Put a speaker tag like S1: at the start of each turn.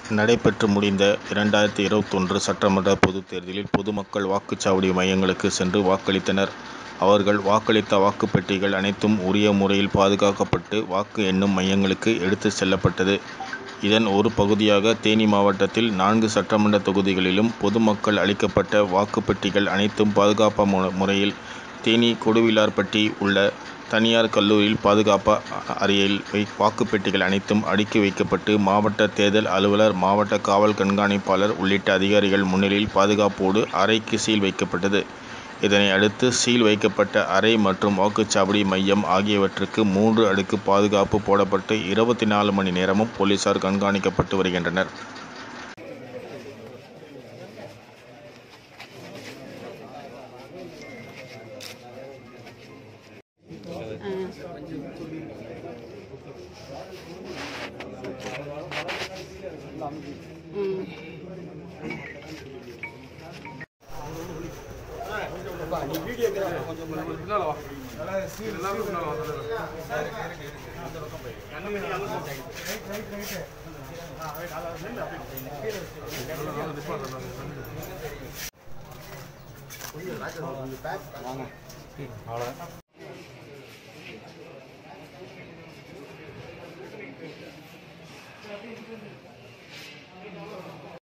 S1: நடைபெற்று முடிந்த இரண்டாயிரத்து இருபத்தொன்று சட்டமன்ற பொதுத் தேர்தலில் பொதுமக்கள் வாக்குச்சாவடி மையங்களுக்கு சென்று வாக்களித்தனர். அவர்கள் வாக்களித்த வாக்குப் பெட்டிகள் அனைத்தும் உரிய முறையில் பாதுகாக்கப்பட்டு வாக்கு எண்ணும் மையங்களுக்கு எடுத்துச் செல்லப்பட்டது. இதன் ஒரு பகுதியாக தேனி மாவட்டத்தில் நான்கு சட்டமன்ற தொகுதிகளிலும் பொதுமக்கள் அளிக்கப்பட்ட வாக்குப் பெட்டிகள் அனைத்தும் பாதுகாப்பான முறையில் தேனி கொடுவிலார்பட்டி உள்ள தனியார் கல்லூரியில் பாதுகாப்பு அறையில் வாக்குப் பெட்டிகள் அனைத்தும் அடுக்கி வைக்கப்பட்டு மாவட்ட தேர்தல் அலுவலர் மாவட்ட காவல் கண்காணிப்பாளர் உள்ளிட்ட அதிகாரிகள் முன்னிலையில் பாதுகாப்போடு அறைக்கு சீல் வைக்கப்பட்டது. இதனை அடுத்து சீல் வைக்கப்பட்ட அறை மற்றும் வாக்குச்சாவடி மையம் ஆகியவற்றுக்கு மூன்று அடுக்கு பாதுகாப்பு போடப்பட்டு இருபத்து நாலு மணி நேரமும் போலீசார் கண்காணிக்கப்பட்டு வருகின்றனர்.